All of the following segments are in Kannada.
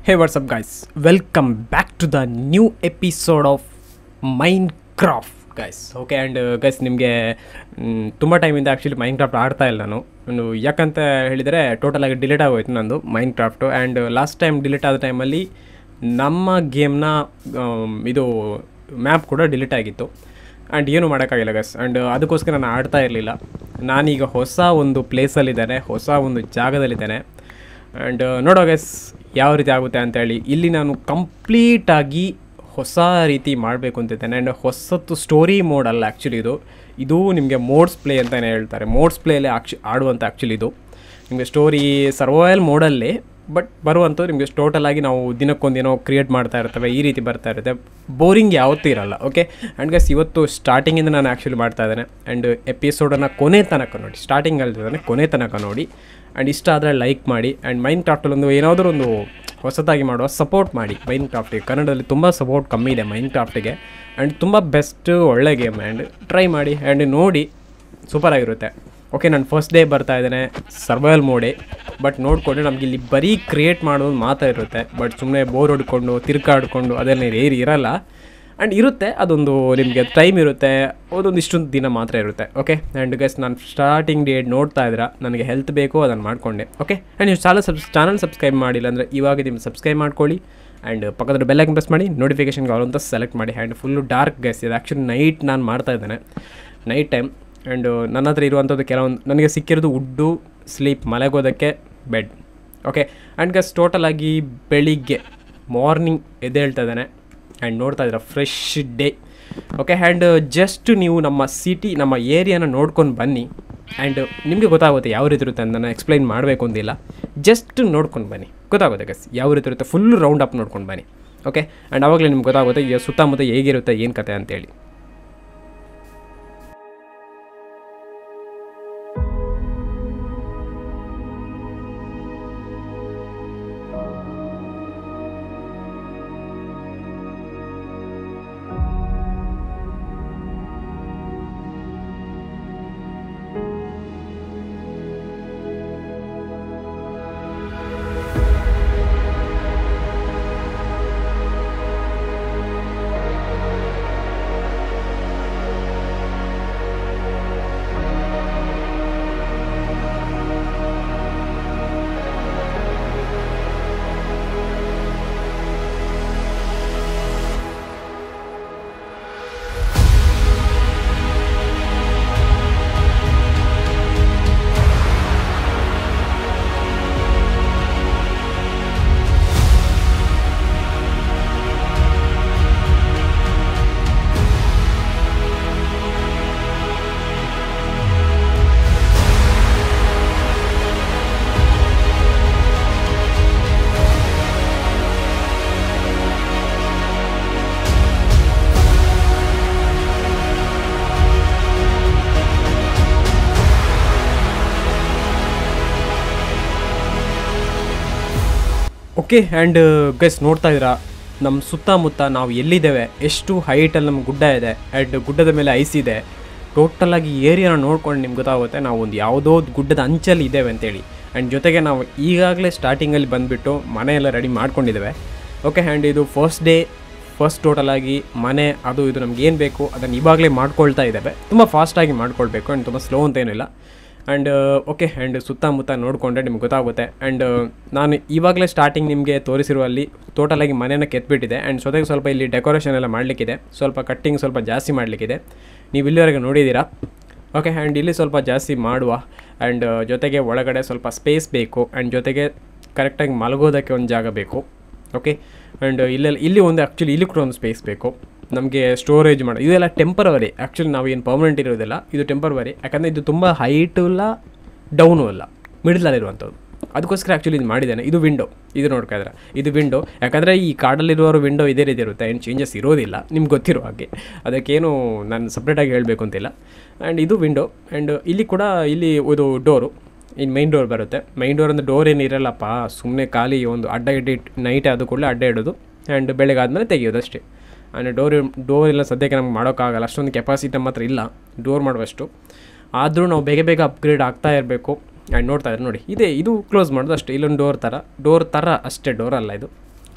hey what's up guys welcome back to the new episode of Minecraft guys okay and guys ನಿಮಗೆ ತುಂಬ ಟೈಮಿಂದ ಆ್ಯಕ್ಚುಲಿ ಮೈನ್ ಕ್ರಾಫ್ಟ್ ಆಡ್ತಾ ಇಲ್ಲ ನಾನು ಒಂದು ಯಾಕಂತ ಹೇಳಿದರೆ ಟೋಟಲಾಗಿ ಡಿಲೀಟ್ ಆಗೋಯ್ತು ನಂದು Minecraft and last time delete ಆದ ಟೈಮಲ್ಲಿ ನಮ್ಮ ಗೇಮ್ನ ಇದು ಮ್ಯಾಪ್ ಕೂಡ ಡಿಲೀಟ್ ಆಗಿತ್ತು ಆ್ಯಂಡ್ ಏನು ಮಾಡೋಕ್ಕಾಗಿಲ್ಲ ಗಸ್ ಆ್ಯಂಡ್ ಅದಕ್ಕೋಸ್ಕರ ನಾನು ಆಡ್ತಾ ಇರಲಿಲ್ಲ ನಾನೀಗ ಹೊಸ ಒಂದು ಪ್ಲೇಸಲ್ಲಿದ್ದೇನೆ ಹೊಸ ಒಂದು ಜಾಗದಲ್ಲಿದ್ದೇನೆ ಆ್ಯಂಡ್ ನೋಡೋ ಗಸ್ ಯಾವ ರೀತಿ ಆಗುತ್ತೆ ಅಂತೇಳಿ ಇಲ್ಲಿ ನಾನು ಕಂಪ್ಲೀಟಾಗಿ ಹೊಸ ರೀತಿ ಮಾಡಬೇಕು ಅಂತಿದ್ದೇನೆ ಆ್ಯಂಡ್ ಹೊಸತ್ತು ಸ್ಟೋರಿ ಮೋಡ್ ಅಲ್ಲ ಆ್ಯಕ್ಚುಲಿ ಇದು ಇದು ನಿಮಗೆ ಮೋಡ್ಸ್ ಪ್ಲೇ ಅಂತಲೇ ಹೇಳ್ತಾರೆ ಮೋಡ್ಸ್ ಪ್ಲೇಯಲ್ಲೇ ಆಕ್ಷ ಆಡುವಂಥ ಆ್ಯಕ್ಚುಲಿ ಇದು ನಿಮಗೆ ಸ್ಟೋರಿ ಸರ್ವೈವಲ್ ಮೋಡಲ್ಲೇ ಬಟ್ ಬರುವಂಥದ್ದು ನಿಮಗೆ ಟೋಟಲಾಗಿ ನಾವು ದಿನಕ್ಕೊಂದೇನೋ ಕ್ರಿಯೇಟ್ ಮಾಡ್ತಾ ಇರ್ತವೆ ಈ ರೀತಿ ಬರ್ತಾ ಇರುತ್ತೆ ಬೋರಿಂಗ್ ಯಾವತ್ತೂ ಇರಲ್ಲ ಓಕೆ ಆ್ಯಂಡ್ ಗಸ್ ಇವತ್ತು ಸ್ಟಾರ್ಟಿಂಗಿಂದ ನಾನು ಆ್ಯಕ್ಚುಲಿ ಮಾಡ್ತಾ ಇದ್ದೇನೆ ಆ್ಯಂಡ್ ಎಪಿಸೋಡನ್ನು ಕೊನೆ ತನಕ ನೋಡಿ ಸ್ಟಾರ್ಟಿಂಗ್ ಅಲ್ಲಿದ್ದಾನೆ ಕೊನೆ ತನಕ ನೋಡಿ ಆ್ಯಂಡ್ ಇಷ್ಟ ಆದರೆ ಲೈಕ್ ಮಾಡಿ ಆ್ಯಂಡ್ ಮೈನ್ ಕ್ರಾಫ್ಟಲ್ಲಿ ಒಂದು ಏನಾದರೂ ಒಂದು ಹೊಸದಾಗಿ ಮಾಡುವ ಸಪೋರ್ಟ್ ಮಾಡಿ ಮೈನ್ ಕ್ರಾಫ್ಟಿಗೆ ಕನ್ನಡದಲ್ಲಿ ತುಂಬ ಸಪೋರ್ಟ್ ಕಮ್ಮಿ ಇದೆ ಮೈನ್ ಕ್ರಾಫ್ಟಿಗೆ ಆ್ಯಂಡ್ ತುಂಬ ಬೆಸ್ಟ್ ಒಳ್ಳೆ ಗೇಮ್ ಆ್ಯಂಡ್ ಟ್ರೈ ಮಾಡಿ ಆ್ಯಂಡ್ ನೋಡಿ ಸೂಪರಾಗಿರುತ್ತೆ ಓಕೆ ನಾನು ಫಸ್ಟ್ ಡೇ ಬರ್ತಾ ಇದ್ದೇನೆ ಸರ್ವೈವಲ್ ಮೋಡೆ ಬಟ್ ನೋಡಿಕೊಂಡು ನಮ್ಗೆ ಇಲ್ಲಿ ಬರೀ ಕ್ರಿಯೇಟ್ ಮಾಡೋದು ಮಾತ್ರ ಇರುತ್ತೆ ಬಟ್ ಸುಮ್ಮನೆ ಬೋರ್ ಹೊಡ್ಕೊಂಡು ತಿರ್ಕಾಡ್ಕೊಂಡು ಅದೆಲ್ಲ ಏರಿ ಇರಲ್ಲ ಆ್ಯಂಡ್ ಇರುತ್ತೆ ಅದೊಂದು ನಿಮಗೆ ಟೈಮ್ ಇರುತ್ತೆ ಅದೊಂದು ಇಷ್ಟೊಂದು ದಿನ ಮಾತ್ರ ಇರುತ್ತೆ ಓಕೆ ಆ್ಯಂಡ್ ಗೈಸ್ ನಾನು ಸ್ಟಾರ್ಟಿಂಗ್ ಡೇಟ್ ನೋಡ್ತಾ ಇದ್ದೀರಾ ನನಗೆ ಹೆಲ್ತ್ ಬೇಕು ಅದನ್ನು ಮಾಡಿಕೊಂಡೆ ಓಕೆ ಆ್ಯಂಡ್ ನೀವು ಚಾನಲ್ ಸಬ್ ಚಾನಲ್ ಸಬ್ಸ್ಕ್ರೈಬ್ ಮಾಡಿಲ್ಲ ಅಂದರೆ ಇವಾಗ ನಿಮ್ಮ ಸಬ್ಸ್ಕ್ರೈಬ್ ಮಾಡ್ಕೊಳ್ಳಿ ಆ್ಯಂಡ್ ಪಕ್ಕದ ಬೆಲ್ಲೈಕನ್ ಪ್ರೆಸ್ ಮಾಡಿ ನೋಟಿಫಿಕೇಷನ್ಗೆ ಅವ್ರು ಅಂತ ಸೆಲೆಕ್ಟ್ ಮಾಡಿ ಆ್ಯಂಡ್ ಫುಲ್ಲು ಡಾರ್ಕ್ ಗೈಸ್ ಇದು ಆ್ಯಕ್ಚುಲಿ ನೈಟ್ ನಾನು ಮಾಡ್ತಾ ಇದ್ದೇನೆ ನೈಟ್ ಟೈಮ್ ಆ್ಯಂಡ್ ನನ್ನ ಹತ್ರ ಇರುವಂಥದ್ದು ಕೆಲವೊಂದು ನನಗೆ ಸಿಕ್ಕಿರೋದು ವುಡ್ಡು ಸ್ಲೀಪ್ ಮಲಗೋದಕ್ಕೆ ಬೆಡ್ ಓಕೆ ಆ್ಯಂಡ್ ಗಸ್ ಟೋಟಲಾಗಿ ಬೆಳಿಗ್ಗೆ ಮಾರ್ನಿಂಗ್ ಎದ್ದೇಳ್ತಾ ಇದ್ದಾನೆ ಆ್ಯಂಡ್ ನೋಡ್ತಾ ಇದ್ದೀರಾ fresh day okay and just ನೀವು ನಮ್ಮ ಸಿಟಿ ನಮ್ಮ ಏರಿಯಾನ ನೋಡ್ಕೊಂಡು ಬನ್ನಿ ಆ್ಯಂಡ್ ನಿಮಗೆ ಗೊತ್ತಾಗುತ್ತೆ ಯಾವ ರೀತಿ ಇರುತ್ತೆ ಅಂತ ನಾನು ಎಕ್ಸ್ಪ್ಲೈನ್ ಮಾಡಬೇಕು ಅಂದಿಲ್ಲ ಜಸ್ಟ್ ನೋಡ್ಕೊಂಡು ಬನ್ನಿ ಗೊತ್ತಾಗುತ್ತೆ ಗಸ್ ಯಾವ ರೀತಿ ಇರುತ್ತೆ ಫುಲ್ ರೌಂಡ್ ಅಪ್ ನೋಡ್ಕೊಂಡು ಬನ್ನಿ ಓಕೆ ಆ್ಯಂಡ್ ಆವಾಗಲೇ ನಿಮ್ಗೆ ಗೊತ್ತಾಗುತ್ತೆ ಈಗ ಸುತ್ತಮುತ್ತ ಹೇಗಿರುತ್ತೆ ಏನು ಕತೆ ಅಂತೇಳಿ ಓಕೆ ಆ್ಯಂಡ್ ಗೈಸ್ ನೋಡ್ತಾ ಇದ್ದೀರಾ ನಮ್ಮ ಸುತ್ತಮುತ್ತ ನಾವು ಎಲ್ಲಿದ್ದೇವೆ ಎಷ್ಟು ಹೈಟಲ್ಲಿ ನಮ್ಮ ಗುಡ್ಡ ಇದೆ ಆ್ಯಂಡ್ ಗುಡ್ಡದ ಮೇಲೆ ಐಸ್ ಇದೆ ಟೋಟಲಾಗಿ ಏರಿಯಾನ ನೋಡ್ಕೊಂಡು ನಿಮ್ಗೆ ಗೊತ್ತಾಗುತ್ತೆ ನಾವು ಒಂದು ಯಾವುದೋ ಗುಡ್ಡದ ಅಂಚಲ್ಲಿ ಇದ್ದೇವೆ ಅಂತೇಳಿ ಆ್ಯಂಡ್ ಜೊತೆಗೆ ನಾವು ಈಗಾಗಲೇ ಸ್ಟಾರ್ಟಿಂಗಲ್ಲಿ ಬಂದುಬಿಟ್ಟು ಮನೆ ಎಲ್ಲ ರೆಡಿ ಮಾಡ್ಕೊಂಡಿದ್ದೇವೆ ಓಕೆ ಆ್ಯಂಡ್ ಇದು ಫಸ್ಟ್ ಡೇ ಫಸ್ಟ್ ಟೋಟಲಾಗಿ ಮನೆ ಅದು ಇದು ನಮ್ಗೆ ಏನು ಬೇಕು ಅದನ್ನು ಇವಾಗಲೇ ಮಾಡ್ಕೊಳ್ತಾ ಇದ್ದೇವೆ ತುಂಬ ಫಾಸ್ಟಾಗಿ ಮಾಡ್ಕೊಳ್ಬೇಕು ಆ್ಯಂಡ್ ತುಂಬ ಸ್ಲೋ ಅಂತ ಏನಿಲ್ಲ ಆ್ಯಂಡ್ ಓಕೆ ಆ್ಯಂಡ್ ಸುತ್ತಮುತ್ತ ನೋಡಿಕೊಂಡ್ರೆ ನಿಮ್ಗೆ ಗೊತ್ತಾಗುತ್ತೆ ಆ್ಯಂಡ್ ನಾನು ಇವಾಗಲೇ ಸ್ಟಾರ್ಟಿಂಗ್ ನಿಮಗೆ ತೋರಿಸಿರುವಲ್ಲಿ ಟೋಟಲಾಗಿ ಮನೇನ ಕೆತ್ಬಿಟ್ಟಿದೆ ಆ್ಯಂಡ್ ಜೊತೆಗೆ ಸ್ವಲ್ಪ ಇಲ್ಲಿ ಡೆಕೋರೇಷನ್ ಎಲ್ಲ ಮಾಡಲಿಕ್ಕಿದೆ ಸ್ವಲ್ಪ ಕಟ್ಟಿಂಗ್ ಸ್ವಲ್ಪ ಜಾಸ್ತಿ ಮಾಡಲಿಕ್ಕಿದೆ ನೀವು ಇಲ್ಲಿವರೆಗೆ ನೋಡಿದ್ದೀರಾ ಓಕೆ ಆ್ಯಂಡ್ ಇಲ್ಲಿ ಸ್ವಲ್ಪ ಜಾಸ್ತಿ ಮಾಡುವ ಆ್ಯಂಡ್ ಜೊತೆಗೆ ಒಳಗಡೆ ಸ್ವಲ್ಪ ಸ್ಪೇಸ್ ಬೇಕು ಆ್ಯಂಡ್ ಜೊತೆಗೆ ಕರೆಕ್ಟಾಗಿ ಮಲಗೋದಕ್ಕೆ ಒಂದು ಜಾಗ ಬೇಕು ಓಕೆ ಆ್ಯಂಡ್ ಇಲ್ಲೆಲ್ಲ ಇಲ್ಲಿ ಒಂದು ಆ್ಯಕ್ಚುಲಿ ಇಲ್ಲಿ ಕೂಡ ಒಂದು ಸ್ಪೇಸ್ ಬೇಕು ನಮಗೆ ಸ್ಟೋರೇಜ್ ಮಾಡಿ ಇದೆಲ್ಲ ಟೆಂಪರವರಿ ಆ್ಯಕ್ಚುಲಿ ನಾವು ಏನು ಪರ್ಮನೆಂಟ್ ಇರೋದಿಲ್ಲ ಇದು ಟೆಂಪರವರಿ ಯಾಕಂದರೆ ಇದು ತುಂಬ ಹೈಟು ಇಲ್ಲ ಡೌನು ಅಲ್ಲ ಮಿಡ್ಲಲ್ಲಿರುವಂಥದ್ದು ಅದಕ್ಕೋಸ್ಕರ ಆ್ಯಕ್ಚುಲಿ ಇದು ಮಾಡಿದ್ದೇನೆ ಇದು ವಿಂಡೋ ಇದು ನೋಡ್ಕಾದ್ರೆ ಇದು ವಿಂಡೋ ಯಾಕಂದರೆ ಈ ಕಾರ್ಡಲ್ಲಿರುವವರು ವಿಂಡೋ ಇದೇ ರೀತಿ ಇರುತ್ತೆ ಏನು ಚೇಂಜಸ್ ಇರೋದಿಲ್ಲ ನಿಮ್ಗೆ ಗೊತ್ತಿರೋ ಹಾಗೆ ಅದಕ್ಕೇನು ನಾನು ಸಪ್ರೇಟಾಗಿ ಹೇಳಬೇಕು ಅಂತಿಲ್ಲ ಆ್ಯಂಡ್ ಇದು ವಿಂಡೋ ಆ್ಯಂಡ್ ಇಲ್ಲಿ ಕೂಡ ಇಲ್ಲಿ ಇದು ಡೋರು ಇನ್ನು ಮೈನ್ ಡೋರ್ ಬರುತ್ತೆ ಮೈನ್ ಡೋರ್ ಅಂದರೆ ಡೋರ್ ಏನು ಇರಲ್ಲಪ್ಪ ಸುಮ್ಮನೆ ಖಾಲಿ ಒಂದು ಅಡ್ಡ ಇಟ್ಟು ನೈಟ್ ಆದ ಕೂಡಲೇ ಅಡ್ಡ ಇಡೋದು ಆ್ಯಂಡ್ ಬೆಳಗ್ಗೆ ಆದಮೇಲೆ ತೆಗೆಯೋದು ಅಷ್ಟೇ ಆ್ಯಂಡ್ ಡೋರ್ ಡೋರ್ ಎಲ್ಲ ಸದ್ಯಕ್ಕೆ ನಮ್ಗೆ ಮಾಡೋಕ್ಕಾಗಲ್ಲ ಅಷ್ಟೊಂದು ಕೆಪಾಸಿಟಿ ನಮ್ಮ ಹತ್ರ ಇಲ್ಲ ಡೋರ್ ಮಾಡುವಷ್ಟು ಆದರೂ ನಾವು ಬೇಗ ಬೇಗ ಅಪ್ಗ್ರೇಡ್ ಆಗ್ತಾ ಇರಬೇಕು ಆ್ಯಂಡ್ ನೋಡ್ತಾ ಇದ್ರೆ ನೋಡಿ ಇದೆ ಇದು ಕ್ಲೋಸ್ ಮಾಡೋದು ಅಷ್ಟೇ ಇಲ್ಲೊಂದು ಡೋರ್ ಥರ ಡೋರ್ ಥರ ಅಷ್ಟೇ ಡೋರ್ ಅಲ್ಲ ಇದು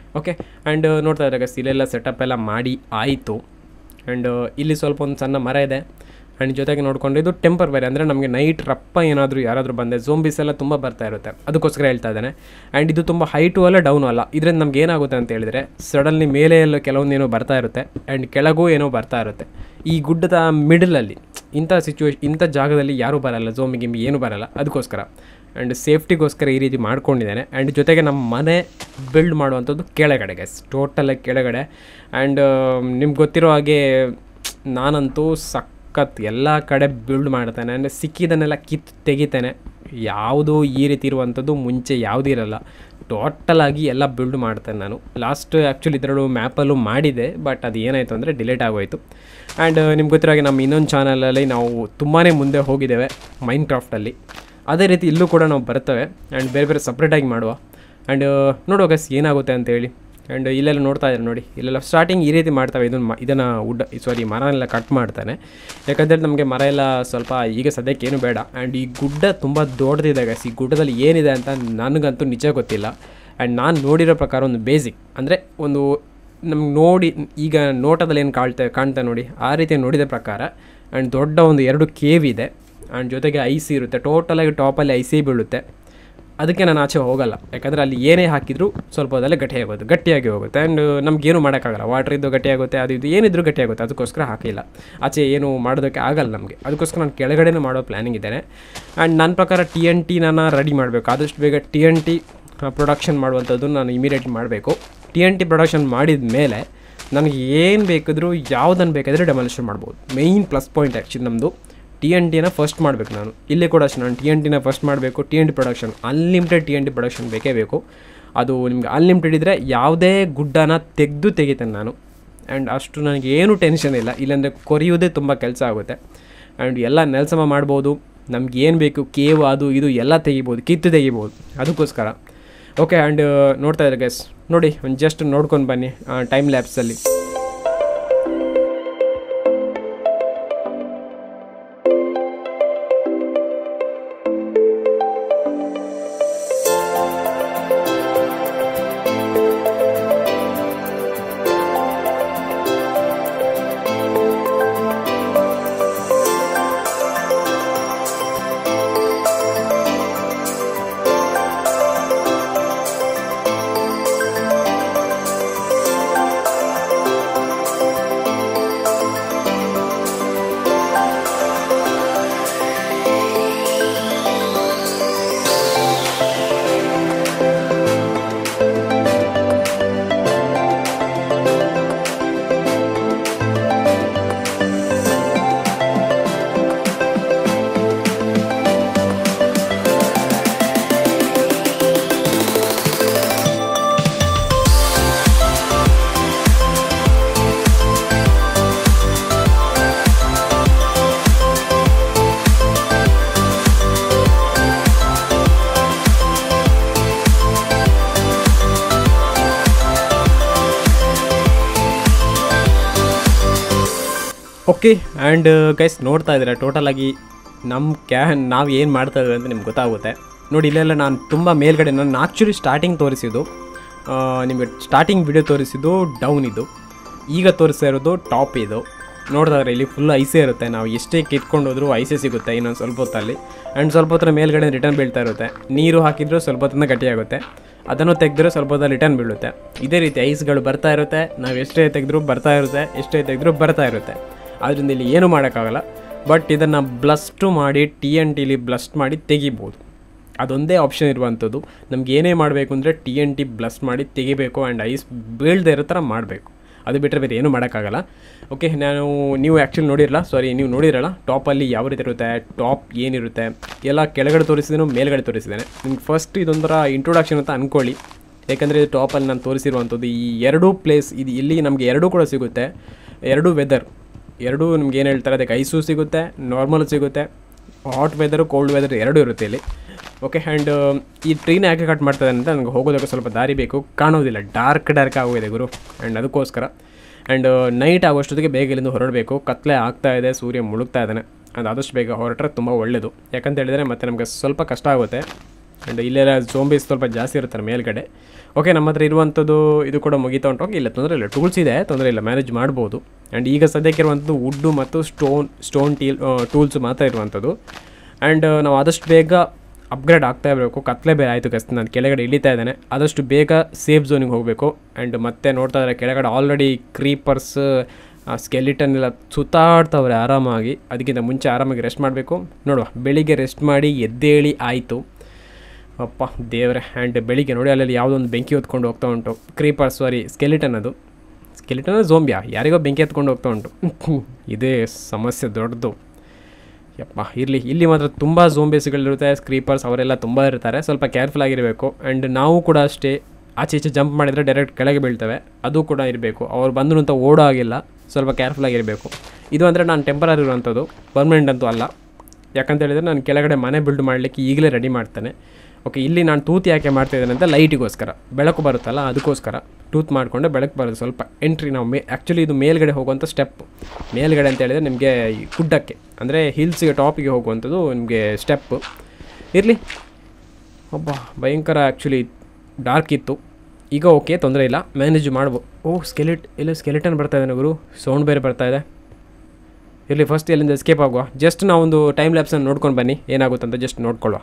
ಓಕೆ ಆ್ಯಂಡ್ ನೋಡ್ತಾ ಇದ್ದಾಗ ಇಲ್ಲೆಲ್ಲ ಸೆಟಪ್ ಎಲ್ಲ ಮಾಡಿ ಆಯಿತು ಆ್ಯಂಡ್ ಇಲ್ಲಿ ಸ್ವಲ್ಪ ಒಂದು ಸಣ್ಣ ಮರ ಇದೆ ಆ್ಯಂಡ್ ಜೊತೆಗೆ ನೋಡ್ಕೊಂಡು ಇದು ಟೆಂಪರ್ ಬೇರೆ ಅಂದರೆ ನಮಗೆ ನೈಟ್ ರಪ್ಪ ಏನಾದರೂ ಯಾರಾದರೂ ಬಂದೆ ಝೋಂಬೀಸ್ ಎಲ್ಲ ತುಂಬ ಬರ್ತಾ ಇರುತ್ತೆ ಅದಕ್ಕೋಸ್ಕರ ಹೇಳ್ತಾ ಇದ್ದಾನೆ ಆ್ಯಂಡ್ ಇದು ತುಂಬ ಹೈಟು ಅಲ್ಲ ಡೌನು ಅಲ್ಲ ಇದರಿಂದ ನಮ್ಗೆ ಏನಾಗುತ್ತೆ ಅಂತ ಹೇಳಿದರೆ ಸಡನ್ಲಿ ಮೇಲೆ ಎಲ್ಲ ಕೆಲವೊಂದು ಏನೋ ಬರ್ತಾ ಇರುತ್ತೆ ಆ್ಯಂಡ್ ಕೆಳಗೂ ಏನೋ ಬರ್ತಾ ಇರುತ್ತೆ ಈ ಗುಡ್ಡದ ಮಿಡಲಲ್ಲಿ ಇಂಥ ಸಿಚುವೇಶ್ ಇಂಥ ಜಾಗದಲ್ಲಿ ಯಾರೂ ಬರಲ್ಲ ಝೋಂಬಿ ಗಿಂಬಿ ಏನೂ ಬರಲ್ಲ ಅದಕ್ಕೋಸ್ಕರ ಆ್ಯಂಡ್ ಸೇಫ್ಟಿಗೋಸ್ಕರ ಈ ರೀತಿ ಮಾಡ್ಕೊಂಡಿದ್ದಾನೆ ಆ್ಯಂಡ್ ಜೊತೆಗೆ ನಮ್ಮ ಮನೆ ಬಿಲ್ಡ್ ಮಾಡುವಂಥದ್ದು ಕೆಳಗಡೆ ಗೈಸ್ ಟೋಟಲಾಗಿ ಕೆಳಗಡೆ ಆ್ಯಂಡ್ ನಿಮ್ಗೆ ಗೊತ್ತಿರೋ ಹಾಗೆ ನಾನಂತೂ ಸಖತ್ ಎಲ್ಲ ಕಡೆ ಬಿಲ್ಡ್ ಮಾಡ್ತಾನೆ ಅಂದರೆ ಸಿಕ್ಕಿದ್ದನ್ನೆಲ್ಲ ಕಿತ್ತು ತೆಗಿತಾನೆ ಯಾವುದು ಈ ರೀತಿ ಇರುವಂಥದ್ದು ಮುಂಚೆ ಯಾವುದೂ ಇರಲ್ಲ ಟೋಟಲಾಗಿ ಎಲ್ಲ ಬಿಲ್ಡ್ ಮಾಡ್ತೇನೆ ನಾನು ಲಾಸ್ಟ್ ಆ್ಯಕ್ಚುಲಿ ಇದರಲ್ಲೂ ಮ್ಯಾಪಲ್ಲೂ ಮಾಡಿದೆ ಬಟ್ ಅದು ಏನಾಯಿತು ಅಂದರೆ ಡಿಲೀಟ್ ಆಗೋಯಿತು ಆ್ಯಂಡ್ ನಿಮ್ಗೆ ಗೊತ್ತಿರೋ ಹಾಗೆ ನಮ್ಮ ಇನ್ನೊಂದು ಚಾನಲಲ್ಲಿ ನಾವು ತುಂಬಾ ಮುಂದೆ ಹೋಗಿದ್ದೇವೆ ಮೈನ್ ಕ್ರಾಫ್ಟಲ್ಲಿ ಅದೇ ರೀತಿ ಇಲ್ಲೂ ಕೂಡ ನಾವು ಬರ್ತೇವೆ ಆ್ಯಂಡ್ ಬೇರೆ ಬೇರೆ ಸಪ್ರೇಟಾಗಿ ಮಾಡುವ ಆ್ಯಂಡ್ ನೋಡುವ ಗಸ್ ಏನಾಗುತ್ತೆ ಅಂತೇಳಿ ಆ್ಯಂಡ್ ಇಲ್ಲೆಲ್ಲ ನೋಡ್ತಾ ಇದ್ದಾರೆ ನೋಡಿ ಇಲ್ಲೆಲ್ಲ ಸ್ಟಾರ್ಟಿಂಗ್ ಈ ರೀತಿ ಮಾಡ್ತವೆ ಇದನ್ನು ಮ ಇದನ್ನು ಉಡ್ ಸಾರಿ ಮರನೆಲ್ಲ ಕಟ್ ಮಾಡ್ತಾನೆ ಯಾಕಂದರೆ ನಮಗೆ ಮರ ಎಲ್ಲ ಸ್ವಲ್ಪ ಈಗ ಸದ್ಯಕ್ಕೆ ಏನು ಬೇಡ ಆ್ಯಂಡ್ ಈ ಗುಡ್ಡ ತುಂಬ ದೊಡ್ಡದಿದೆ ಗಸ್ ಈ ಗುಡ್ಡದಲ್ಲಿ ಏನಿದೆ ಅಂತ ನನಗಂತೂ ನಿಜ ಗೊತ್ತಿಲ್ಲ ಆ್ಯಂಡ್ ನಾನು ನೋಡಿರೋ ಪ್ರಕಾರ ಒಂದು ಬೇಸಿಕ್ ಅಂದರೆ ಒಂದು ನಮ್ಗೆ ನೋಡಿ ಈಗ ನೋಟದಲ್ಲಿ ಏನು ಕಾಣ್ತಾ ಕಾಣ್ತಾ ನೋಡಿ ಆ ರೀತಿ ನೋಡಿದ ಪ್ರಕಾರ ಆ್ಯಂಡ್ ದೊಡ್ಡ ಒಂದು ಎರಡು ಕೇವ್ ಇದೆ ಆ್ಯಂಡ್ ಜೊತೆಗೆ ಐ ಸಿ ಇರುತ್ತೆ ಟೋಟಲಾಗಿ ಟಾಪಲ್ಲಿ ಐ ಸಿ ಬೀಳುತ್ತೆ ಅದಕ್ಕೆ ನಾನು ಆಚೆ ಹೋಗಲ್ಲ ಯಾಕಂದರೆ ಅಲ್ಲಿ ಏನೇ ಹಾಕಿದರೂ ಸ್ವಲ್ಪ ಹೊತ್ತಲ್ಲೇ ಗಟ್ಟಿಯಾಗೋದು ಗಟ್ಟಿಯಾಗಿ ಹೋಗುತ್ತೆ ಆ್ಯಂಡ್ ನಮಗೇನು ಮಾಡೋಕ್ಕಾಗಲ್ಲ ವಾಟರ್ ಇದ್ದು ಗಟ್ಟಿಯಾಗುತ್ತೆ ಅದು ಇದು ಏನಿದ್ರು ಗಟ್ಟಿಯಾಗುತ್ತೆ ಅದಕ್ಕೋಸ್ಕರ ಹಾಕಿಲ್ಲ ಆಚೆ ಏನು ಮಾಡೋದಕ್ಕೆ ಆಗಲ್ಲ ನಮಗೆ ಅದಕ್ಕೋಸ್ಕರ ನಾನು ಕೆಳಗಡೆನೇ ಮಾಡೋ ಪ್ಲ್ಯಾನಿಂಗ್ ಇದ್ದೇನೆ ಆ್ಯಂಡ್ ನನ್ನ ಪ್ರಕಾರ ಟಿ ಎನ್ ಟಿ ನಾನು ರೆಡಿ ಮಾಡಬೇಕು ಆದಷ್ಟು ಬೇಗ ಟಿ ಎನ್ ಟಿ ಪ್ರೊಡಕ್ಷನ್ ಮಾಡುವಂಥದ್ದು ನಾನು ಇಮಿಡಿಯೇಟ್ ಮಾಡಬೇಕು ಟಿ ಎನ್ ಟಿ ಪ್ರೊಡಕ್ಷನ್ ಮಾಡಿದ ಮೇಲೆ ನನಗೆ ಏನು ಬೇಕಿದ್ರೂ ಯಾವುದನ್ನು ಬೇಕಾದರೆ ಡೆಮಾಲಿಷನ್ ಮಾಡ್ಬೋದು ಮೇಯ್ನ್ ಪ್ಲಸ್ ಪಾಯಿಂಟ್ ಆ್ಯಕ್ಚುಲಿ ನಮ್ಮದು ಟಿ ಎನ್ ಟಿನ ಫಸ್ಟ್ ಮಾಡಬೇಕು ನಾನು ಇಲ್ಲಿ ಕೂಡ ಅಷ್ಟೇ ನಾನು ಟಿ ಎನ್ ಟಿನ ಫಸ್ಟ್ ಮಾಡಬೇಕು T N T production unlimited T N T production ಬೇಕೇ ಬೇಕು ಅದು ನಿಮ್ಗೆ ಅನ್ಲಿಮಿಟೆಡ್ ಇದ್ದರೆ ಯಾವುದೇ ಗುಡ್ಡನ ತೆಗೆದು ತೆಗಿತೇನೆ ನಾನು ಆ್ಯಂಡ್ ಅಷ್ಟು ನನಗೆ ಏನು ಟೆನ್ಷನ್ ಇಲ್ಲ ಇಲ್ಲಾಂದರೆ ಕೊರಿಯೋದೇ ತುಂಬ ಕೆಲಸ ಆಗುತ್ತೆ ಆ್ಯಂಡ್ ಎಲ್ಲ ನೆಲಸಮ ಮಾಡ್ಬೋದು ನಮ್ಗೆ ಏನು ಬೇಕು ಕೇವು ಅದು ಇದು ಎಲ್ಲ ತೆಗಿಬೋದು ಕಿತ್ತು ತೆಗಿಬೋದು ಅದಕ್ಕೋಸ್ಕರ ಓಕೆ ಆ್ಯಂಡ್ ನೋಡ್ತಾ ಇದ್ದಾರೆ ಗೈಸ್ ನೋಡಿ ಒಂದು ಜಸ್ಟ್ ನೋಡ್ಕೊಂಡು ಬನ್ನಿ ಟೈಮ್ ಲ್ಯಾಬ್ಸಲ್ಲಿ ಓಕೆ ಆ್ಯಂಡ್ ಗೈಸ್ ನೋಡ್ತಾ ಇದ್ದೀರಾ ಟೋಟಲಾಗಿ ನಮ್ಮ ಕ್ಯಾ ನಾವು ಏನು ಮಾಡ್ತಾ ಇದ್ದೀವಿ ಅಂತ ನಿಮ್ಗೆ ಗೊತ್ತಾಗುತ್ತೆ ನೋಡಿ ಇಲ್ಲೆಲ್ಲ ನಾನು ತುಂಬ ಮೇಲ್ಗಡೆ ನಾನು ಆ್ಯಕ್ಚುಲಿ ಸ್ಟಾರ್ಟಿಂಗ್ ತೋರಿಸಿದ್ದು ಆ, ನಿಮಗೆ ಸ್ಟಾರ್ಟಿಂಗ್ ವಿಡಿಯೋ ತೋರಿಸಿದ್ದು ಡೌನ್ ಇದು ಈಗ ತೋರಿಸ್ತಾ ಇರೋದು ಟಾಪ್ ಇದು ನೋಡ್ತಾ ಇದ್ರೆ ಇಲ್ಲಿ ಫುಲ್ ಐಸೇ ಇರುತ್ತೆ ನಾವು ಎಷ್ಟೇ ಕಿತ್ಕೊಂಡು ಹೋದ್ರೂ ಐಸೇ ಸಿಗುತ್ತೆ ಇನ್ನೊಂದು ಸ್ವಲ್ಪ ಹೊತ್ತಲ್ಲಿ ಆ್ಯಂಡ್ ಸ್ವಲ್ಪ ಹೊತ್ತರ ಮೇಲ್ಗಡೆ ರಿಟರ್ನ್ ಬೀಳ್ತಾ ಇರುತ್ತೆ ನೀರು ಹಾಕಿದರೂ ಸ್ವಲ್ಪ ಹೊತ್ತಿಂದ ಗಟ್ಟಿಯಾಗುತ್ತೆ ಅದನ್ನು ತೆಗೆದ್ರೆ ಸ್ವಲ್ಪ ಹೊತ್ತಲ್ಲಿ ರಿಟರ್ನ್ ಬೀಳುತ್ತೆ ಇದೇ ರೀತಿ ಐಸ್ಗಳು ಬರ್ತಾ ಇರುತ್ತೆ ನಾವು ಎಷ್ಟೇ ತೆಗೆದ್ರೂ ಬರ್ತಾ ಇರುತ್ತೆ ಎಷ್ಟೇ ತೆಗೆದ್ರೂ ಬರ್ತಾ ಇರುತ್ತೆ ಆದ್ದರಿಂದ ಇಲ್ಲಿ ಏನೂ ಮಾಡೋಕ್ಕಾಗಲ್ಲ ಬಟ್ ಇದನ್ನು ಬ್ಲಸ್ಟು ಮಾಡಿ ಟಿ ಎನ್ ಟಿಲಿ ಬ್ಲಸ್ಟ್ ಮಾಡಿ ತೆಗಿಬೋದು ಅದೊಂದೇ ಆಪ್ಷನ್ ಇರುವಂಥದ್ದು ನಮ್ಗೆ ಏನೇ ಮಾಡಬೇಕು ಅಂದರೆ ಟಿ ಎನ್ ಟಿ ಬ್ಲಸ್ಟ್ ಮಾಡಿ ತೆಗಿಬೇಕು ಆ್ಯಂಡ್ ಐಸ್ ಬೀಳದೇ ಇರೋ ಥರ ಮಾಡಬೇಕು ಅದು ಬಿಟ್ಟರೆ ಬೇರೆ ಏನೂ ಮಾಡೋಕ್ಕಾಗಲ್ಲ ಓಕೆ ನಾನು ನೀವು ಆ್ಯಕ್ಚುಲಿ ನೋಡಿರಲ್ಲ ಸಾರಿ ನೀವು ನೋಡಿರಲ್ಲ ಟಾಪಲ್ಲಿ ಯಾವ ರೀತಿ ಇರುತ್ತೆ ಟಾಪ್ ಏನಿರುತ್ತೆ ಎಲ್ಲ ಕೆಳಗಡೆ ತೋರಿಸಿದ್ದೇನೆ ಮೇಲ್ಗಡೆ ತೋರಿಸಿದ್ದೇನೆ ನಿಮ್ಗೆ ಫಸ್ಟ್ ಇದೊಂಥರ ಇಂಟ್ರೊಡಕ್ಷನ್ ಅಂತ ಅಂದ್ಕೊಳ್ಳಿ ಯಾಕಂದರೆ ಇದು ಟಾಪಲ್ಲಿ ನಾನು ತೋರಿಸಿರುವಂಥದ್ದು ಈ ಎರಡೂ ಪ್ಲೇಸ್ ಇದು ಇಲ್ಲಿ ನಮಗೆ ಎರಡೂ ಕೂಡ ಸಿಗುತ್ತೆ ಎರಡೂ ವೆದರ್ ಎರಡೂ ನಿಮ್ಗೆ ಏನು ಹೇಳ್ತಾರೆ ಅದಕ್ಕೆ ಐಸು ಸಿಗುತ್ತೆ ನಾರ್ಮಲ್ ಸಿಗುತ್ತೆ ಹಾಟ್ ವೆದರು ಕೋಲ್ಡ್ ವೆದರ್ ಎರಡೂ ಇರುತ್ತೆ ಇಲ್ಲಿ ಓಕೆ ಆ್ಯಂಡ್ ಈ ಟ್ರೈನ್ ಯಾಕೆ ಕಟ್ ಮಾಡ್ತದೆ ಅಂತ ನನಗೆ ಹೋಗೋದಕ್ಕೆ ಸ್ವಲ್ಪ ದಾರಿ ಬೇಕು ಕಾಣೋದಿಲ್ಲ ಡಾರ್ಕ್ ಡಾರ್ಕ್ ಆಗೋಗಿದೆ ಗುರು ಆ್ಯಂಡ್ ಅದಕ್ಕೋಸ್ಕರ ಆ್ಯಂಡ್ ನೈಟ್ ಆಗೋಷ್ಟೊತ್ತಿಗೆ ಬೇಗ ಇಲ್ಲಿಂದ ಹೊರಡಬೇಕು ಕತ್ಲೆ ಆಗ್ತಾ ಇದೆ ಸೂರ್ಯ ಮುಳುಗ್ತಾ ಇದ್ದಾನೆ ಅದು ಆದಷ್ಟು ಬೇಗ ಹೊರಟ್ರೆ ತುಂಬ ಒಳ್ಳೆಯದು ಯಾಕಂತ ಹೇಳಿದರೆ ಮತ್ತೆ ನಮಗೆ ಸ್ವಲ್ಪ ಕಷ್ಟ ಆಗುತ್ತೆ ಆ್ಯಂಡ್ ಇಲ್ಲೆಲ್ಲ ಜೋಂಬೀಸ್ ಸ್ವಲ್ಪ ಜಾಸ್ತಿ ಇರ್ತಾರೆ ಮೇಲ್ಗಡೆ ಓಕೆ ನಮ್ಮ ಹತ್ರ ಇರುವಂಥದ್ದು ಇದು ಕೂಡ ಮುಗಿತಾ ಉಂಟು ಓಕೆ ಇಲ್ಲ ತೊಂದರೆ ಇಲ್ಲ ಟೂಲ್ಸ್ ಇದೆ ತೊಂದರೆ ಇಲ್ಲ ಮ್ಯಾನೇಜ್ ಮಾಡ್ಬೋದು ಆ್ಯಂಡ್ ಈಗ ಸದ್ಯಕ್ಕೆ ಇರುವಂಥದ್ದು ವುಡ್ಡು ಮತ್ತು ಸ್ಟೋನ್ ಸ್ಟೋನ್ ಟೀಲ್ ಟೂಲ್ಸ್ ಮಾತ್ರ ಇರುವಂಥದ್ದು ಆ್ಯಂಡ್ ನಾವು ಆದಷ್ಟು ಬೇಗ ಅಪ್ಗ್ರೇಡ್ ಆಗ್ತಾ ಇರಬೇಕು ಕತ್ಲೆ ಬೇರೆ ಆಯಿತು ಗಸ್ ನಾನು ಕೆಳಗಡೆ ಇಳಿತಾ ಇದ್ದೇನೆ ಆದಷ್ಟು ಬೇಗ ಸೇಫ್ ಝೋನಿಗೆ ಹೋಗಬೇಕು ಆ್ಯಂಡ್ ಮತ್ತೆ ನೋಡ್ತಾ ಇದ್ದಾರೆ ಕೆಳಗಡೆ ಆಲ್ರೆಡಿ ಕ್ರೀಪರ್ಸ್ ಸ್ಕೆಲಿಟನ್ ಎಲ್ಲ ಸುತ್ತಾಡ್ತವ್ರೆ ಆರಾಮಾಗಿ ಅದಕ್ಕಿಂತ ಮುಂಚೆ ಆರಾಮಾಗಿ ರೆಸ್ಟ್ ಮಾಡಬೇಕು ನೋಡುವ ಬೆಳಿಗ್ಗೆ ರೆಸ್ಟ್ ಮಾಡಿ ಎದ್ದೇಳಿ ಆಯಿತು ಅಪ್ಪ ದೇವ್ರೆ ಆ್ಯಂಡ್ ಬೆಳಿಗ್ಗೆ ನೋಡಿ ಅಲ್ಲಲ್ಲಿ ಯಾವುದೋ ಒಂದು ಬೆಂಕಿ ಹೊತ್ಕೊಂಡು ಹೋಗ್ತಾ ಉಂಟು ಕ್ರೀಪರ್ ಸಾರಿ ಸ್ಕೆಲಿಟನ್ ಅದು ಸ್ಕೆಲಿಟನ್ ಝೋಂಬಿಯಾ ಯಾರಿಗೋ ಬೆಂಕಿ ಎತ್ಕೊಂಡು ಹೋಗ್ತಾ ಉಂಟು ಇದೇ ಸಮಸ್ಯೆ ದೊಡ್ಡದು ಯಪ್ಪ ಇರಲಿ ಇಲ್ಲಿ ಮಾತ್ರ ತುಂಬ ಝೋಂಬೇಸ್ಗಳಿರುತ್ತೆ ಸ್ಕ್ರೀಪರ್ಸ್ ಅವರೆಲ್ಲ ತುಂಬ ಇರ್ತಾರೆ ಸ್ವಲ್ಪ ಕೇರ್ಫುಲ್ ಆಗಿರಬೇಕು ಆ್ಯಂಡ್ ನಾವು ಕೂಡ ಅಷ್ಟೇ ಆಚೆ ಈಚೆ ಜಂಪ್ ಮಾಡಿದರೆ ಡೈರೆಕ್ಟ್ ಕೆಳಗೆ ಬೀಳ್ತವೆ ಅದು ಕೂಡ ಇರಬೇಕು ಅವ್ರು ಬಂದರು ಅಂತ ಓಡೋ ಆಗಿಲ್ಲ ಸ್ವಲ್ಪ ಕೇರ್ಫುಲ್ ಆಗಿರಬೇಕು ಇದು ಅಂದರೆ ನಾನು ಟೆಂಪರರಿ ಇರುವಂಥದ್ದು ಪರ್ಮನೆಂಟ್ ಅಂತೂ ಅಲ್ಲ ಯಾಕಂತ ಹೇಳಿದರೆ ನಾನು ಕೆಳಗಡೆ ಮನೆ ಬಿಲ್ಡ್ ಮಾಡಲಿಕ್ಕೆ ಈಗಲೇ ರೆಡಿ ಮಾಡ್ತೇನೆ ಓಕೆ ಇಲ್ಲಿ ನಾನು ಟೂತ್ ಯಾಕೆ ಮಾಡ್ತಿದ್ದೇನೆ ಅಂತ ಲೈಟಿಗೋಸ್ಕರ ಬೆಳಕು ಬರುತ್ತಲ್ಲ ಅದಕ್ಕೋಸ್ಕರ ಟೂತ್ ಮಾಡಿಕೊಂಡೆ ಬೆಳಕು ಬರೋದು ಸ್ವಲ್ಪ ಎಂಟ್ರಿ ನಾವು ಮೇ ಆ್ಯಕ್ಚುಲಿ ಇದು ಮೇಲ್ಗಡೆ ಹೋಗುವಂಥ ಸ್ಟೆಪ್ ಮೇಲ್ಗಡೆ ಅಂತ ಹೇಳಿದರೆ ನಿಮಗೆ ಈ ಗುಡ್ಡಕ್ಕೆ ಅಂದರೆ ಹಿಲ್ಸಿಗೆ ಟಾಪಿಗೆ ಹೋಗುವಂಥದ್ದು ನಿಮಗೆ ಸ್ಟೆಪ್ಪು ಇರಲಿ ಒಬ್ಬ ಭಯಂಕರ ಆ್ಯಕ್ಚುಲಿ ಡಾರ್ಕ್ ಇತ್ತು ಈಗ ಓಕೆ ತೊಂದರೆ ಇಲ್ಲ ಮ್ಯಾನೇಜ್ ಮಾಡ್ಬೋದು ಓ ಸ್ಕೆಲಿಟ್ ಇಲ್ಲ ಸ್ಕೆಲಿಟನ್ ಬರ್ತಾ ಇದೆ ಗುರು ಸೌಂಡ್ ಬೇರೆ ಬರ್ತಾ ಇದೆ ಇರಲಿ ಫಸ್ಟ್ ಎಲ್ಲಿಂದ ಎಸ್ಕೇಪ್ ಆಗುವ ಜಸ್ಟ್ ನಾವೊಂದು ಟೈಮ್ ಲ್ಯಾಬ್ಸನ್ನು ನೋಡ್ಕೊಂಡು ಬನ್ನಿ ಏನಾಗುತ್ತಂತ ಜಸ್ಟ್ ನೋಡ್ಕೊಳ್ಳುವ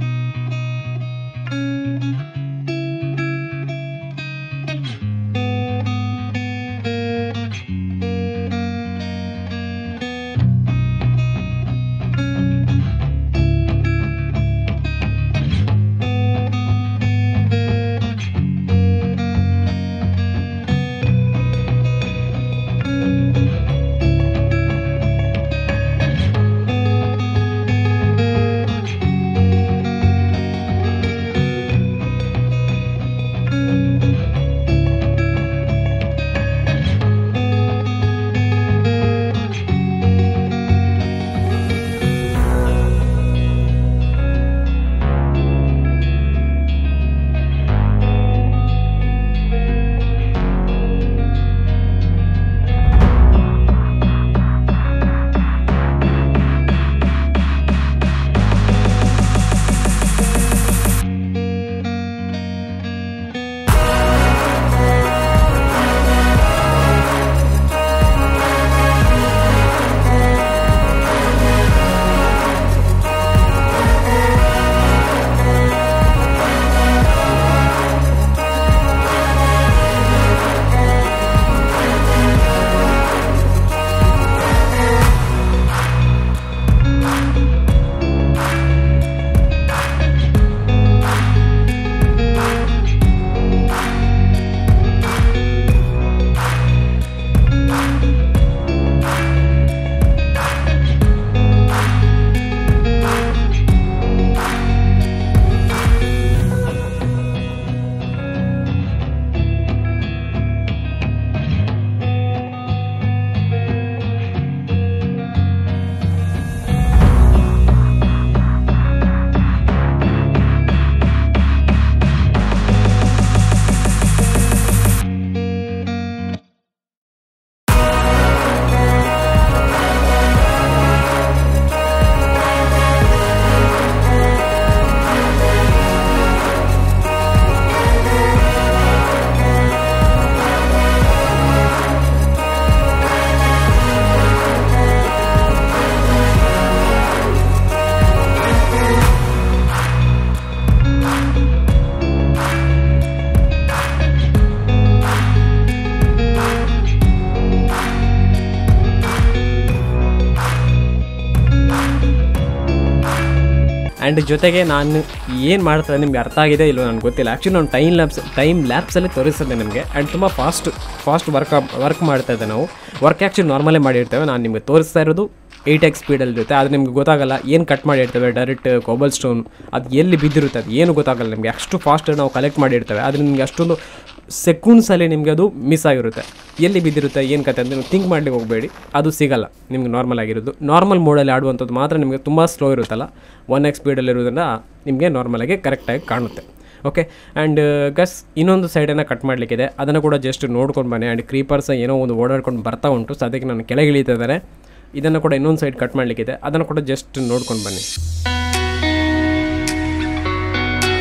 ಆ್ಯಂಡ್ ಜೊತೆಗೆ ನಾನು ಏನು ಮಾಡ್ತಾರೆ ನಿಮ್ಗೆ ಅರ್ಥ ಆಗಿದೆ ಇಲ್ವೋ ನನಗೆ ಗೊತ್ತಿಲ್ಲ ಆ್ಯಕ್ಚುಲಿ ನಾನು ಟೈಮ್ ಲ್ಯಾಬ್ಸ್ ಟೈಮ್ ಲ್ಯಾಬ್ಸಲ್ಲಿ ತೋರಿಸಿದೆ ನಿಮಗೆ ಆ್ಯಂಡ್ ತುಂಬ ಫಾಸ್ಟ್ ಫಾಸ್ಟ್ ವರ್ಕ್ ವರ್ಕ್ ಮಾಡ್ತಾ ಇದ್ದೆ ನಾವು ವರ್ಕ್ ಆ್ಯಕ್ಚುಲಿ ನಾರ್ಮಲೇ ಮಾಡಿರ್ತೇವೆ ನಾನು ನಿಮಗೆ ತೋರಿಸ್ತಾ ಇರೋದು ಏಯ್ಟ್ ಎಕ್ಸ್ ಸ್ಪೀಡಲ್ಲಿ ಇರುತ್ತೆ ಆದರೆ ನಿಮ್ಗೆ ಗೊತ್ತಾಗಲ್ಲ ಏನು ಕಟ್ ಮಾಡಿರ್ತೇವೆ ಡೈರೆಕ್ಟ್ ಕೋಬಲ್ ಸ್ಟೋನ್ ಅದು ಎಲ್ಲಿ ಬಿದ್ದಿರುತ್ತೆ ಅದು ಏನು ಗೊತ್ತಾಗಲ್ಲ ನಿಮಗೆ ಅಷ್ಟು ಫಾಸ್ಟ್ ನಾವು ಕಲೆಕ್ಟ್ ಮಾಡಿರ್ತೇವೆ ಆದರೆ ನಿಮಗೆ ಅಷ್ಟೊಂದು ಸೆಕೆಂಡ್ಸಲ್ಲಿ ನಿಮಗೆ ಅದು ಮಿಸ್ ಆಗಿರುತ್ತೆ ಎಲ್ಲಿ ಬಿದ್ದಿರುತ್ತೆ ಏನು ಕತೆ ಅಂತ ನೀವು ಥಿಂಕ್ ಮಾಡಲಿಕ್ಕೆ ಹೋಗಬೇಡಿ ಅದು ಸಿಗಲ್ಲ ನಿಮ್ಗೆ ನಾರ್ಮಲ್ ಆಗಿರೋದು ನಾರ್ಮಲ್ ಮೋಡಲ್ಲಿ ಆಡುವಂಥದ್ದು ಮಾತ್ರ ನಿಮಗೆ ತುಂಬ ಸ್ಲೋ ಇರುತ್ತಲ್ಲ ಒನ್ ಎಕ್ಸ್ ಸ್ಪೀಡಲ್ಲಿರೋದ್ರಿಂದ ನಿಮಗೆ ನಾರ್ಮಲಾಗಿ ಕರೆಕ್ಟಾಗಿ ಕಾಣುತ್ತೆ ಓಕೆ ಆ್ಯಂಡ್ ಗಸ್ ಇನ್ನೊಂದು ಸೈಡನ್ನು ಕಟ್ ಮಾಡಲಿಕ್ಕಿದೆ ಅದನ್ನು ಕೂಡ ಜಸ್ಟ್ ನೋಡ್ಕೊಂಡು ಬನ್ನಿ ಆ್ಯಂಡ್ ಕ್ರೀಪರ್ಸ್ ಏನೋ ಒಂದು ಓಡಾಡ್ಕೊಂಡು ಬರ್ತಾ ಉಂಟು ಸೊ ಅದಕ್ಕೆ ನಾನು ಕೆಳಗೆ ಇಳಿತಾ ಇದ್ದಾರೆ ಇದನ್ನು ಕೂಡ ಇನ್ನೊಂದು ಸೈಡ್ ಕಟ್ ಮಾಡಲಿಕ್ಕಿದೆ ಅದನ್ನು ಕೂಡ ಜಸ್ಟ್ ನೋಡ್ಕೊಂಡು ಬನ್ನಿ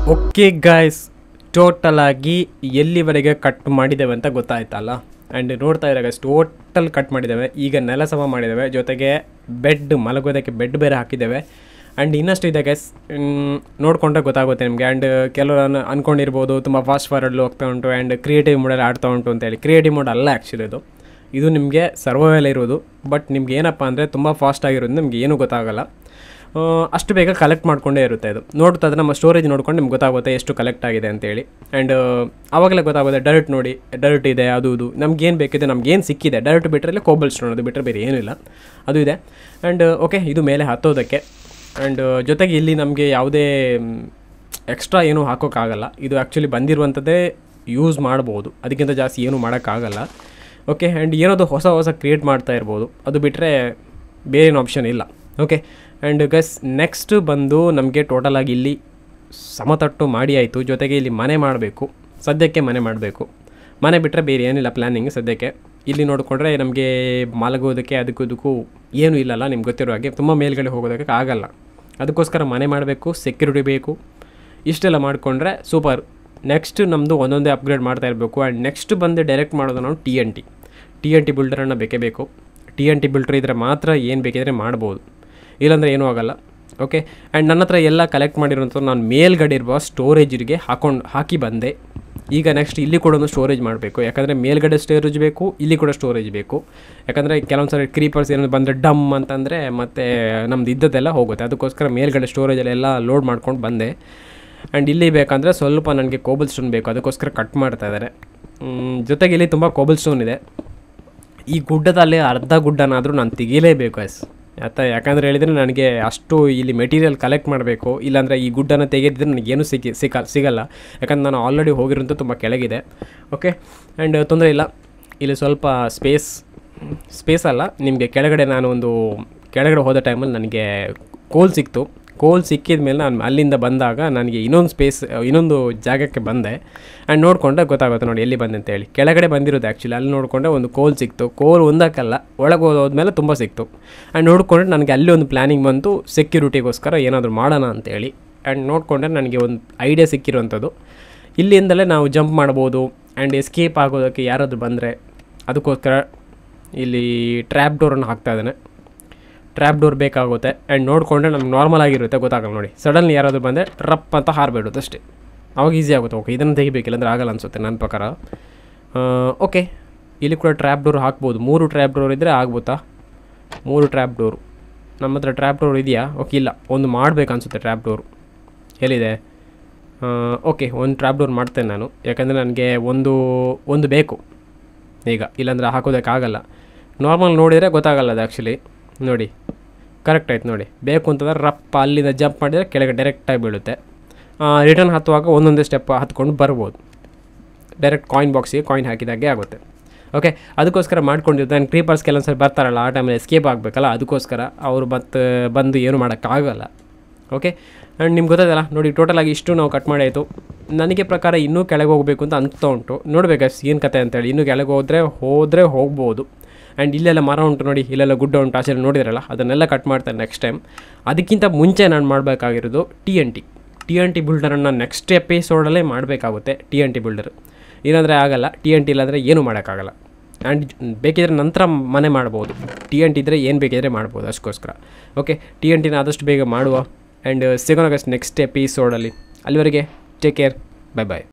ಓಕೆ ಗಾಯ್ಸ್ ಟೋಟಲ್ ಆಗಿ ಎಲ್ಲಿವರೆಗೆ ಕಟ್ ಮಾಡಿದ್ದೇವೆ ಅಂತ ಗೊತ್ತಾಯ್ತಲ್ಲ ಆ್ಯಂಡ್ ನೋಡ್ತಾ ಇದ್ದಾರೆ ಗೈಸ್ ಟೋಟಲ್ ಕಟ್ ಮಾಡಿದ್ದೇವೆ ಈಗ ನೆಲ ಸಮ ಮಾಡಿದ್ದೇವೆ ಜೊತೆಗೆ ಬೆಡ್ ಮಲಗೋದಕ್ಕೆ ಬೆಡ್ ಬೇರೆ ಹಾಕಿದ್ದೇವೆ ಆ್ಯಂಡ್ ಇನ್ನಷ್ಟು ಇದೆ ಗೈಸ್ ನೋಡಿಕೊಂಡ್ರೆ ಗೊತ್ತಾಗುತ್ತೆ ನಿಮಗೆ ಆ್ಯಂಡ್ ಕೆಲವರು ಅನ್ ಅಂದ್ಕೊಂಡಿರ್ಬೋದು ತುಂಬ ಫಾಸ್ಟ್ ಫಾರ್ವರ್ಡ್ ಹೋಗ್ತಾ ಉಂಟು ಆ್ಯಂಡ್ ಕ್ರಿಯೇಟಿವ್ ಮೋಡಲ್ಲಿ ಆಡ್ತಾ ಉಂಟು ಅಂತೇಳಿ ಕ್ರಿಯೇಟಿವ್ ಮೋಡ್ ಅಲ್ಲ ಆ್ಯಕ್ಚುಲಿ ಇದು ಇದು ನಿಮಗೆ ಸರ್ವೈವಲ್ ಇರೋದು ಬಟ್ ನಿಮ್ಗೆ ಏನಪ್ಪ ಅಂದರೆ ತುಂಬ ಫಾಸ್ಟ್ ಆಗಿರೋದು ನಿಮ್ಗೆ ಏನೂ ಗೊತ್ತಾಗಲ್ಲ ಆ, ಅಷ್ಟು ಬೇಗ ಕಲೆಕ್ಟ್ ಮಾಡ್ಕೊಂಡೇ ಇರುತ್ತೆ ಇದು ನೋಡ್ತಾ ಇದ್ರೆ ನಮ್ಮ ಸ್ಟೋರೇಜ್ ನೋಡ್ಕೊಂಡು ನಿಮ್ಗೆ ಗೊತ್ತಾಗುತ್ತೆ ಎಷ್ಟು ಕಲೆಕ್ಟ್ ಆಗಿದೆ ಅಂತೇಳಿ ಆ್ಯಂಡ್ ಆವಾಗಲೇ ಗೊತ್ತಾಗುತ್ತೆ ಡೈರೆಕ್ಟ್ ನೋಡಿ ಡೈರೆಕ್ಟ್ ಇದೆ ಅದು ಇದು ನಮ್ಗೇನು ಬೇಕಿದೆ ನಮ್ಗೇನು ಸಿಕ್ಕಿದೆ ಡೈರೆಕ್ಟ್ ಬಿಟ್ಟರೆ ಕೋಬಲ್ ಸ್ಟೋನ್ ಅದು ಬಿಟ್ಟರೆ ಬೇರೆ ಏನೂ ಇಲ್ಲ ಅದು ಇದೆ ಆ್ಯಂಡ್ ಓಕೆ ಇದು ಮೇಲೆ ಹತ್ತೋದಕ್ಕೆ ಆ್ಯಂಡ್ ಜೊತೆಗೆ ಇಲ್ಲಿ ನಮಗೆ ಯಾವುದೇ ಎಕ್ಸ್ಟ್ರಾ ಏನೂ ಹಾಕೋಕ್ಕಾಗಲ್ಲ ಇದು ಆ್ಯಕ್ಚುಲಿ ಬಂದಿರುವಂಥದ್ದೇ ಯೂಸ್ ಮಾಡ್ಬೋದು ಅದಕ್ಕಿಂತ ಜಾಸ್ತಿ ಏನೂ ಮಾಡೋಕ್ಕಾಗಲ್ಲ ಓಕೆ ಆ್ಯಂಡ್ ಏನಾದರೂ ಹೊಸ ಹೊಸ ಕ್ರಿಯೇಟ್ ಮಾಡ್ತಾ ಇರ್ಬೋದು ಅದು ಬಿಟ್ಟರೆ ಬೇರೆ ಏನು ಆಪ್ಷನ್ ಇಲ್ಲ ಓಕೆ ಆ್ಯಂಡ್ ಗಸ್ ನೆಕ್ಸ್ಟ್ ಬಂದು ನಮಗೆ ಟೋಟಲಾಗಿ ಇಲ್ಲಿ ಸಮತಟ್ಟು ಮಾಡಿ ಆಯಿತು ಜೊತೆಗೆ ಇಲ್ಲಿ ಮನೆ ಮಾಡಬೇಕು ಸದ್ಯಕ್ಕೆ ಮನೆ ಮಾಡಬೇಕು ಮನೆ ಬಿಟ್ಟರೆ ಬೇರೆ ಏನಿಲ್ಲ ಪ್ಲ್ಯಾನಿಂಗ್ ಸದ್ಯಕ್ಕೆ ಇಲ್ಲಿ ನೋಡಿಕೊಂಡ್ರೆ ನಮಗೆ ಮಲಗೋದಕ್ಕೆ ಅದಕ್ಕೂ ಇದಕ್ಕೂ ಏನೂ ಇಲ್ಲಲ್ಲ ನಿಮ್ಗೆ ಗೊತ್ತಿರೋ ಹಾಗೆ ತುಂಬ ಮೇಲ್ಗಡೆ ಹೋಗೋದಕ್ಕೆ ಆಗಲ್ಲ ಅದಕ್ಕೋಸ್ಕರ ಮನೆ ಮಾಡಬೇಕು ಸೆಕ್ಯೂರಿಟಿ ಬೇಕು ಇಷ್ಟೆಲ್ಲ ಮಾಡಿಕೊಂಡ್ರೆ ಸೂಪರ್ ನೆಕ್ಸ್ಟ್ ನಮ್ಮದು ಒಂದೊಂದೇ ಅಪ್ಗ್ರೇಡ್ ಮಾಡ್ತಾ ಇರಬೇಕು ಆ್ಯಂಡ್ ನೆಕ್ಸ್ಟ್ ಬಂದು ಡೈರೆಕ್ಟ್ ಮಾಡೋದು ನಾವು T N T T N T ಬಿಲ್ಡರನ್ನು ಬೇಕೇ ಬೇಕು ಟಿ ಎನ್ ಟಿ ಬಿಲ್ಡ್ರ್ ಇದ್ದರೆ ಮಾತ್ರ ಏನು ಬೇಕಿದ್ರೆ ಮಾಡ್ಬೋದು ಇಲ್ಲಾಂದರೆ ಏನೂ ಆಗಲ್ಲ ಓಕೆ ಆ್ಯಂಡ್ ನನ್ನ ಹತ್ರ ಎಲ್ಲ ಕಲೆಕ್ಟ್ ಮಾಡಿರೋಂಥದ್ದು ನಾನು ಮೇಲ್ಗಡೆ ಇರುವ ಸ್ಟೋರೇಜ್ಗೆ ಹಾಕೊಂಡು ಹಾಕಿ ಬಂದೆ ಈಗ ನೆಕ್ಸ್ಟ್ ಇಲ್ಲಿ ಕೂಡ ಒಂದು ಸ್ಟೋರೇಜ್ ಮಾಡಬೇಕು ಯಾಕಂದರೆ ಮೇಲ್ಗಡೆ ಸ್ಟೋರೇಜ್ ಬೇಕು ಇಲ್ಲಿ ಕೂಡ ಸ್ಟೋರೇಜ್ ಬೇಕು ಯಾಕಂದರೆ ಕೆಲವೊಂದು ಸರಿ ಕ್ರೀಪರ್ಸ್ ಏನಾದ್ರು ಬಂದರೆ ಡಮ್ ಅಂತಂದರೆ ಮತ್ತು ನಮ್ದು ಇದ್ದದ್ದೆಲ್ಲ ಹೋಗುತ್ತೆ ಅದಕ್ಕೋಸ್ಕರ ಮೇಲ್ಗಡೆ ಸ್ಟೋರೇಜಲ್ಲೆಲ್ಲ ಲೋಡ್ ಮಾಡ್ಕೊಂಡು ಬಂದೆ ಆ್ಯಂಡ್ ಇಲ್ಲಿ ಬೇಕಂದರೆ ಸ್ವಲ್ಪ ನನಗೆ ಕೋಬಲ್ ಸ್ಟೋನ್ ಬೇಕು ಅದಕ್ಕೋಸ್ಕರ ಕಟ್ ಮಾಡ್ತಾ ಇದ್ದಾರೆ ಮ್, ಜೊತೆಗೆ ಇಲ್ಲಿ ತುಂಬ ಕೋಬಲ್ ಸ್ಟೋನ್ ಇದೆ ಈ ಗುಡ್ಡದಲ್ಲಿ ಅರ್ಧ ಗುಡ್ಡನಾದರೂ ನಾನು ತೆಗೀಲೇಬೇಕು ಎಸ್ ಆಯ್ತಾ ಯಾಕಂದರೆ ಹೇಳಿದರೆ ನನಗೆ ಅಷ್ಟು ಇಲ್ಲಿ ಮೆಟೀರಿಯಲ್ ಕಲೆಕ್ಟ್ ಮಾಡಬೇಕು ಇಲ್ಲಾಂದರೆ ಈ ಗುಡ್ಡನ ತೆಗೆದಿದ್ರೆ ನನಗೇನು ಸಿಕ್ಕಿ ಸಿಕ್ಕ ಸಿಗಲ್ಲ ಯಾಕಂದ್ರೆ ನಾನು ಆಲ್ರೆಡಿ ಹೋಗಿರೋಂಥ ತುಂಬ ಕೆಳಗಿದೆ ಓಕೆ ಆ್ಯಂಡ್ ತೊಂದರೆ ಇಲ್ಲ ಇಲ್ಲಿ ಸ್ವಲ್ಪ ಸ್ಪೇಸ್ ಸ್ಪೇಸ್ ಅಲ್ಲ ನಿಮಗೆ ಕೆಳಗಡೆ ನಾನು ಒಂದು ಕೆಳಗಡೆ ಹೋದ ಟೈಮಲ್ಲಿ ನನಗೆ ಕೋಲ್ ಸಿಕ್ತು ಕೋಲ್ ಸಿಕ್ಕಿದ ಮೇಲೆ ನಾನು ಅಲ್ಲಿಂದ ಬಂದಾಗ ನನಗೆ ಇನ್ನೊಂದು ಸ್ಪೇಸ್ ಇನ್ನೊಂದು ಜಾಗಕ್ಕೆ ಬಂದೆ ಆ್ಯಂಡ್ ನೋಡಿಕೊಂಡೆ ಗೊತ್ತಾಗುತ್ತೆ ನೋಡಿ ಎಲ್ಲಿ ಬಂದೆ ಅಂತೇಳಿ ಕೆಳಗಡೆ ಬಂದಿರೋದು ಆ್ಯಕ್ಚುಲಿ ಅಲ್ಲಿ ನೋಡಿಕೊಂಡೆ ಒಂದು ಕೋಲ್ ಸಿಕ್ತು ಕೋಲ್ ಒಂದಕ್ಕಲ್ಲ ಒಳಗೆ ಹೋದ್ಮೇಲೆ ತುಂಬ ಸಿಕ್ತು ಆ್ಯಂಡ್ ನೋಡಿಕೊಂಡ್ರೆ ನನಗೆ ಅಲ್ಲಿ ಒಂದು ಪ್ಲ್ಯಾನಿಂಗ್ ಬಂತು ಸೆಕ್ಯೂರಿಟಿಗೋಸ್ಕರ ಏನಾದರೂ ಮಾಡೋಣ ಅಂತೇಳಿ ಆ್ಯಂಡ್ ನೋಡಿಕೊಂಡ್ರೆ ನನಗೆ ಒಂದು ಐಡಿಯಾ ಸಿಕ್ಕಿರುವಂಥದ್ದು ಇಲ್ಲಿಂದಲೇ ನಾವು ಜಂಪ್ ಮಾಡ್ಬೋದು ಆ್ಯಂಡ್ ಎಸ್ಕೇಪ್ ಆಗೋದಕ್ಕೆ ಯಾರಾದರೂ ಬಂದರೆ ಅದಕ್ಕೋಸ್ಕರ ಇಲ್ಲಿ ಟ್ರ್ಯಾಪ್ ಡೋರನ್ನು ಹಾಕ್ತಾ ಇದ್ದಾನೆ ಟ್ರ್ಯಾಪ್ ಡೋರ್ ಬೇಕಾಗುತ್ತೆ ಆ್ಯಂಡ್ ನೋಡಿಕೊಂಡ್ರೆ ನಮ್ಗೆ ನಾರ್ಮಲ್ ಆಗಿರುತ್ತೆ ಗೊತ್ತಾಗಲ್ಲ ನೋಡಿ ಸಡನ್ಲಿ ಯಾರಾದರೂ ಬಂದರೆ ರಪ್ ಅಂತ ಹಾರಬೇಡೋದು ಅಷ್ಟೇ ಅವಾಗ ಈಸಿ ಆಗುತ್ತೆ ಓಕೆ ಇದನ್ನು ತೆಗಿಬೇಕಿಲ್ಲ ಅಂದರೆ ಆಗಲ್ಲ ಅನಿಸುತ್ತೆ ನನ್ನ ಪ್ರಕಾರ ಓಕೆ ಇಲ್ಲಿ ಕೂಡ ಟ್ರ್ಯಾಪ್ ಡೋರ್ ಹಾಕ್ಬೋದು ಮೂರು ಟ್ರ್ಯಾಪ್ ಡೋರ್ ಇದ್ದರೆ ಆಗ್ಬೋದಾ ಮೂರು ಟ್ರ್ಯಾಪ್ ಡೋರು ನಮ್ಮ ಹತ್ರ ಟ್ರ್ಯಾಪ್ ಡೋರ್ ಇದೆಯಾ ಓಕೆ ಇಲ್ಲ ಒಂದು ಮಾಡಬೇಕು ಅನಿಸುತ್ತೆ ಟ್ರ್ಯಾಪ್ ಡೋರು ಎಲ್ಲಿದೆ ಓಕೆ ಒಂದು ಟ್ರ್ಯಾಪ್ ಡೋರ್ ಮಾಡ್ತೇನೆ ನಾನು ಯಾಕಂದರೆ ನನಗೆ ಒಂದು ಒಂದು ಬೇಕು ಈಗ ಇಲ್ಲಾಂದರೆ ಹಾಕೋದಕ್ಕಾಗಲ್ಲ ನಾರ್ಮಲ್ ನೋಡಿದರೆ ಗೊತ್ತಾಗಲ್ಲ ಅದು ಆ್ಯಕ್ಚುಲಿ ನೋಡಿ ಕರೆಕ್ಟ್ ಆಯ್ತು ನೋಡಿ ಬೇಕು ಅಂತಂದ್ರೆ ರಪ್ಪ ಅಲ್ಲಿಂದ ಜಂಪ್ ಮಾಡಿದರೆ ಕೆಳಗೆ ಡೈರೆಕ್ಟಾಗಿ ಬೀಳುತ್ತೆ ರಿಟರ್ನ್ ಹತ್ತುವಾಗ ಒಂದೊಂದೇ ಸ್ಟೆಪ್ ಹತ್ಕೊಂಡು ಬರ್ಬೋದು ಡೈರೆಕ್ಟ್ ಕಾಯಿನ್ ಬಾಕ್ಸಿಗೆ ಕಾಯಿನ್ ಹಾಕಿದಾಗೆ ಆಗುತ್ತೆ ಓಕೆ ಅದಕ್ಕೋಸ್ಕರ ಮಾಡ್ಕೊಂಡಿರ್ತಾರೆ ನಾನು ಕ್ರೀಪರ್ಸ್ ಕೆಲವೊಂದು ಸರಿ ಬರ್ತಾರಲ್ಲ ಆ ಟೈಮಲ್ಲಿ ಎಸ್ಕೇಪ್ ಆಗಬೇಕಲ್ಲ ಅದಕ್ಕೋಸ್ಕರ ಅವರು ಮತ್ತೆ ಬಂದು ಏನು ಮಾಡೋಕ್ಕಾಗಲ್ಲ ಓಕೆ ಆ್ಯಂಡ್ ನಿಮ್ಗೆ ಗೊತ್ತದಲ್ಲ ನೋಡಿ ಟೋಟಲಾಗಿ ಇಷ್ಟು ನಾವು ಕಟ್ ಮಾಡಾಯಿತು ನನಗೆ ಪ್ರಕಾರ ಇನ್ನೂ ಕೆಳಗೆ ಹೋಗಬೇಕು ಅಂತ ಅನಿಸ್ತಾ ಉಂಟು ನೋಡಬೇಕು ಏನು ಕತೆ ಅಂತೇಳಿ ಇನ್ನೂ ಕೆಳಗೆ ಹೋದರೆ ಹೋದರೆ ಹೋಗ್ಬೋದು ಆ್ಯಂಡ್ ಇಲ್ಲೆಲ್ಲ ಮರ ಉಂಟು ನೋಡಿ ಇಲ್ಲೆಲ್ಲ ಗುಡ್ಡ ಉಂಟು ಆಚೆ ನೋಡಿದ್ರಲ್ಲ ಅದನ್ನೆಲ್ಲ ಕಟ್ ಮಾಡ್ತಾರೆ ನೆಕ್ಸ್ಟ್ ಟೈಮ್ ಅದಕ್ಕಿಂತ ಮುಂಚೆ ನಾನು ಮಾಡಬೇಕಾಗಿರೋದು T N T T N T ಬಿಲ್ಡರನ್ನು ನೆಕ್ಸ್ಟ್ ಎಪಿಸೋಡಲ್ಲೇ ಮಾಡಬೇಕಾಗುತ್ತೆ ಟಿ ಎನ್ ಟಿ ಬಿಲ್ಡರ್ ಇಲ್ಲಾಂದರೆ ಆಗಲ್ಲ ಟಿ ಎನ್ ಟಿ ಇಲ್ಲಾಂದರೆ ಏನೂ ಮಾಡೋಕ್ಕಾಗಲ್ಲ ಆ್ಯಂಡ್ ಬೇಕಿದ್ರೆ ನಂತರ ಮನೆ ಮಾಡ್ಬೋದು ಟಿ ಎನ್ ಟಿ ಇದ್ದರೆ ಏನು ಬೇಕಿದ್ರೆ ಮಾಡ್ಬೋದು ಅಷ್ಟಕ್ಕೋಸ್ಕರ ಓಕೆ ಟಿ ಎನ್ ಟಿನ ಆದಷ್ಟು ಬೇಗ ಮಾಡುವ ಆ್ಯಂಡ್ ಸಿಗೋಣ ನೆಕ್ಸ್ಟ್ ಎಪಿಸೋಡಲ್ಲಿ ಅಲ್ಲಿವರೆಗೆ ಟೇಕ್ ಕೇರ್ ಬೈ ಬಾಯ್